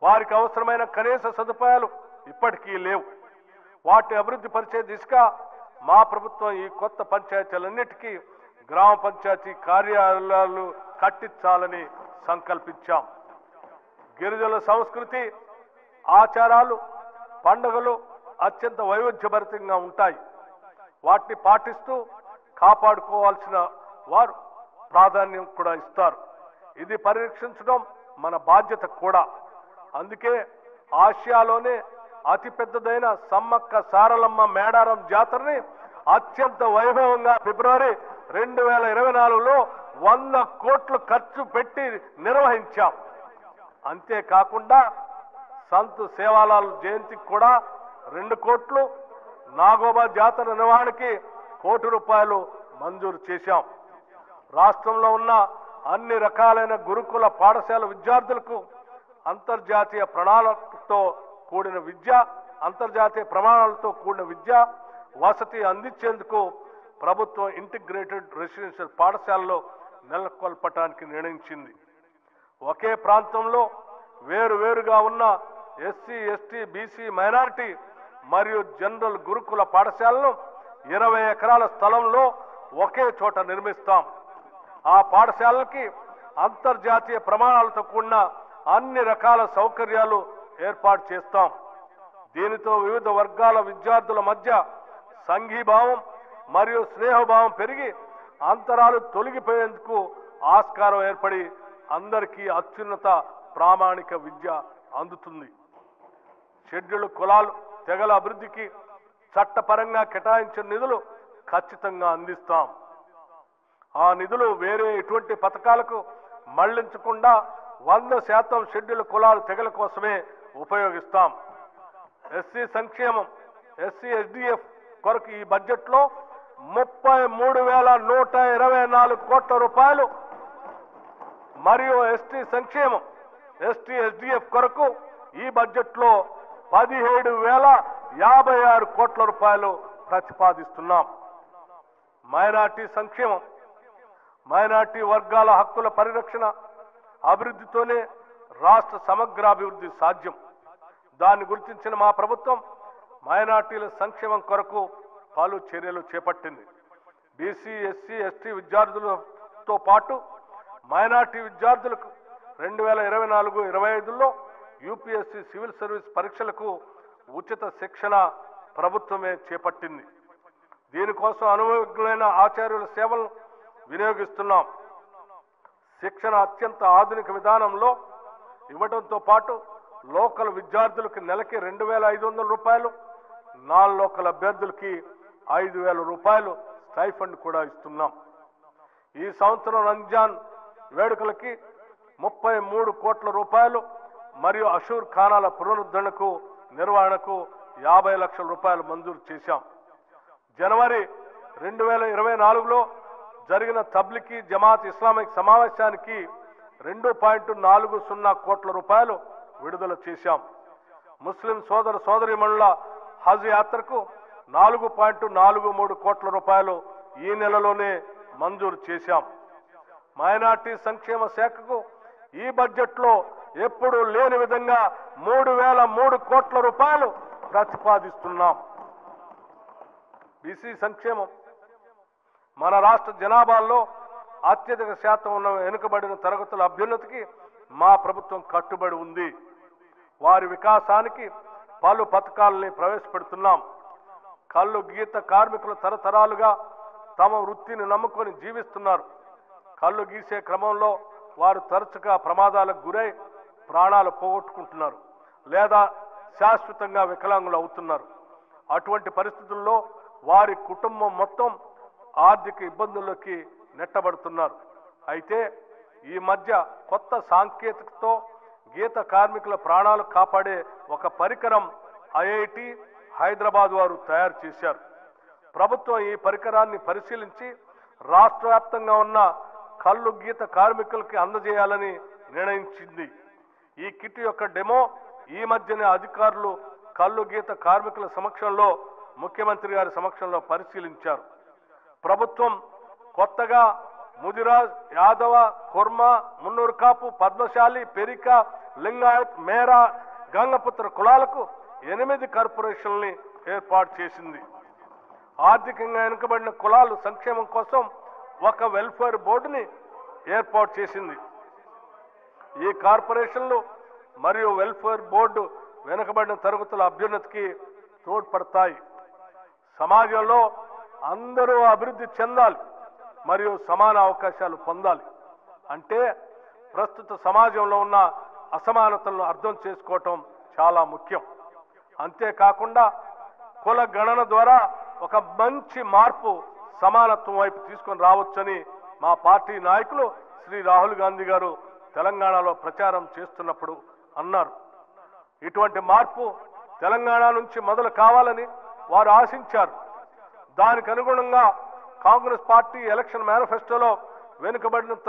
వారికి అవసరమైన కనీస సదుపాయాలు ఇప్పటికీ లేవు వాటిని అభివృద్ధి పరిచే దిశగా మా ప్రభుత్వం ఈ కొత్త పంచాయతీలన్నిటికీ గ్రామ పంచాయతీ కార్యాలయాలు కట్టించాలని సంకల్పించాం గిరిజనుల సంస్కృతి ఆచారాలు పండుగలు అత్యంత వైవిధ్యభరితంగా ఉంటాయి వాటిని పాటిస్తూ కాపాడుకోవాల్సిన వారు ప్రాధాన్యం కూడా ఇస్తారు ఇది పరిరక్షించడం మన బాధ్యత కూడా అందుకే ఆసియాలోనే అతి పెద్దదైన సమ్మక్క సారలమ్మ మేడారం జాతరని అత్యంత వైభవంగా ఫిబ్రవరి రెండు వేల ఇరవై నాలుగులో వంద కోట్లు ఖర్చు పెట్టి నిర్వహించాం అంతేకాకుండా సంత్ సేవాలాల్ జయంతికి కూడా రెండు కోట్లు నాగోబా జాతర నిర్వహణకి కోటి రూపాయలు మంజూరు చేశాం రాష్ట్రంలో ఉన్న అన్ని రకాలైన గురుకుల పాఠశాల విద్యార్థులకు అంతర్జాతీయ ప్రణాళికతో కూడిన విద్య అంతర్జాతీయ ప్రమాణాలతో కూడిన విద్య వసతి అందించేందుకు ప్రభుత్వం ఇంటిగ్రేటెడ్ రెసిడెన్షియల్ పాఠశాలలో నెలకొల్పటానికి నిర్ణయించింది ఒకే ప్రాంతంలో వేరు వేరుగా ఉన్న ఎస్సీ ఎస్టీ బీసీ మైనారిటీ మరియు జనరల్ గురుకుల పాఠశాలను ఇరవై ఎకరాల స్థలంలో ఒకే చోట నిర్మిస్తాం ఆ పాఠశాలకి అంతర్జాతీయ ప్రమాణాలతో కూడిన అన్ని రకాల సౌకర్యాలు ఏర్పాటు చేస్తాం దీనితో వివిధ వర్గాల విద్యార్థుల మధ్య సంఘీభావం మరియు స్నేహభావం పెరిగి అంతరాలు తొలగిపోయేందుకు ఆస్కారం ఏర్పడి అందరికీ అత్యున్నత ప్రామాణిక విద్య అందుతుంది షెడ్యూల్ కులాలు తెగల అభివృద్ధికి చట్టపరంగా కేటాయించిన నిధులు ఖచ్చితంగా అందిస్తాం ఆ నిధులు వేరే ఎటువంటి పథకాలకు మళ్లించకుండా వంద శాతం షెడ్యూల్ కులాలు తెగల కోసమే ఉపయోగిస్తాం ఎస్సీ సంక్షేమం ఎస్సీ ఎస్డిఎఫ్ కొరకు ఈ బడ్జెట్లో ముప్పై మూడు వేల నూట ఇరవై నాలుగు కోట్ల రూపాయలు మరియు ఎస్టీ సంక్షేమం ఎస్టీ ఎస్డిఎఫ్ కొరకు ఈ బడ్జెట్లో పదిహేడు వేల యాభై ఆరు కోట్ల రూపాయలు ప్రతిపాదిస్తున్నాం మైనార్టీ సంక్షేమం మైనార్టీ వర్గాల హక్కుల పరిరక్షణ అభివృద్ధితోనే రాష్ట్ర సమగ్రాభివృద్ధి సాధ్యం దాన్ని గుర్తించిన మా ప్రభుత్వం మైనార్టీల సంక్షేమం కొరకు పలు చర్యలు చేపట్టింది బీసీ ఎస్సీ ఎస్టీ విద్యార్థులతో పాటు మైనార్టీ విద్యార్థులకు రెండు వేల ఇరవై నాలుగు ఇరవై ఐదులో యూపీఎస్సీ సివిల్ సర్వీస్ పరీక్షలకు ఉచిత శిక్షణ ప్రభుత్వమే చేపట్టింది దీనికోసం అనుభవజ్ఞులైన ఆచార్యుల సేవలను వినియోగిస్తున్నాం శిక్షణ అత్యంత ఆధునిక విధానంలో ఇవ్వడంతో పాటు లోకల్ విద్యార్థులకు నెలకి రెండు వేల ఐదు వందల రూపాయలు నాన్ లోకల్ అభ్యర్థులకి ఐదు వేల రూపాయలు స్టైఫండ్ కూడా ఇస్తున్నాం ఈ సంవత్సరం రంజాన్ వేడుకలకి ముప్పై మూడు కోట్ల రూపాయలు మరియు అషూర్ ఖానాల పునరుద్ధరణకు నిర్వహణకు యాభై లక్షల రూపాయలు మంజూరు చేశాం జనవరి రెండు వేల ఇరవై నాలుగులో జరిగిన తబ్లికి జమాత్ ఇస్లామిక్ సమావేశానికి రెండు పాయింట్ నాలుగు సున్నా కోట్ల రూపాయలు విడుదల చేశాం ముస్లిం సోదర సోదరిమణుల హజ్ యాత్రకు నాలుగు పాయింట్ నాలుగు మూడు కోట్ల రూపాయలు ఈ నెలలోనే మంజూరు చేశాం మైనార్టీ సంక్షేమ శాఖకు ఈ బడ్జెట్లో ఎప్పుడూ లేని విధంగా మూడు వేల మూడు కోట్ల రూపాయలు ప్రతిపాదిస్తున్నాం బీసీ సంక్షేమం మన రాష్ట్ర జనాభాలో అత్యధిక శాతం ఉన్న వెనుకబడిన తరగతుల అభ్యున్నతికి మా ప్రభుత్వం కట్టుబడి ఉంది వారి వికాసానికి పలు పథకాలని ప్రవేశపెడుతున్నాం కళ్ళు గీత కార్మికులు తరతరాలుగా తమ వృత్తిని నమ్ముకొని జీవిస్తున్నారు కళ్ళు గీసే క్రమంలో వారు తరచుగా ప్రమాదాలకు గురై ప్రాణాలు పోగొట్టుకుంటున్నారు లేదా శాశ్వతంగా వికలాంగులు అవుతున్నారు అటువంటి పరిస్థితుల్లో వారి కుటుంబం మొత్తం ఆర్థిక ఇబ్బందుల్లోకి నెట్టబడుతున్నారు అయితే ఈ మధ్య కొత్త సాంకేతికతో గీత కార్మికుల ప్రాణాలు కాపాడే ఒక పరికరం ఐఐటి హైదరాబాద్ వారు తయారు చేశారు ప్రభుత్వం ఈ పరికరాన్ని పరిశీలించి రాష్ట్ర వ్యాప్తంగా ఉన్న కళ్ళు గీత కార్మికులకి అందజేయాలని నిర్ణయించింది ఈ కిట్ యొక్క డెమో ఈ మధ్యనే అధికారులు కళ్ళు గీత కార్మికుల సమక్షంలో ముఖ్యమంత్రి గారి సమక్షంలో పరిశీలించారు ప్రభుత్వం కొత్తగా ముదిరాజ్ యాదవ కుర్మ మున్నూరు కాపు పద్మశాలి పెరిక లింగాయత్ మేరా గంగపుత్ర కులాలకు ఎనిమిది కార్పొరేషన్లని ఏర్పాటు చేసింది ఆర్థికంగా వెనుకబడిన కులాలు సంక్షేమం కోసం ఒక వెల్ఫేర్ బోర్డుని ఏర్పాటు చేసింది ఈ కార్పొరేషన్లు మరియు వెల్ఫేర్ బోర్డు వెనుకబడిన తరగతుల అభ్యున్నతికి తోడ్పడతాయి సమాజంలో అందరూ అభివృద్ధి చెందాలి మరియు సమాన అవకాశాలు పొందాలి అంటే ప్రస్తుత సమాజంలో ఉన్న అసమానతలను అర్థం చేసుకోవటం చాలా ముఖ్యం అంతేకాకుండా కుల గణన ద్వారా ఒక మంచి మార్పు సమానత్వం వైపు తీసుకొని రావచ్చని మా పార్టీ నాయకులు శ్రీ రాహుల్ గాంధీ గారు తెలంగాణలో ప్రచారం చేస్తున్నప్పుడు అన్నారు ఇటువంటి మార్పు తెలంగాణ నుంచి మొదలు కావాలని వారు ఆశించారు దానికి అనుగుణంగా కాంగ్రెస్ పార్టీ ఎలక్షన్ మేనిఫెస్టోలో వెనుకబడిన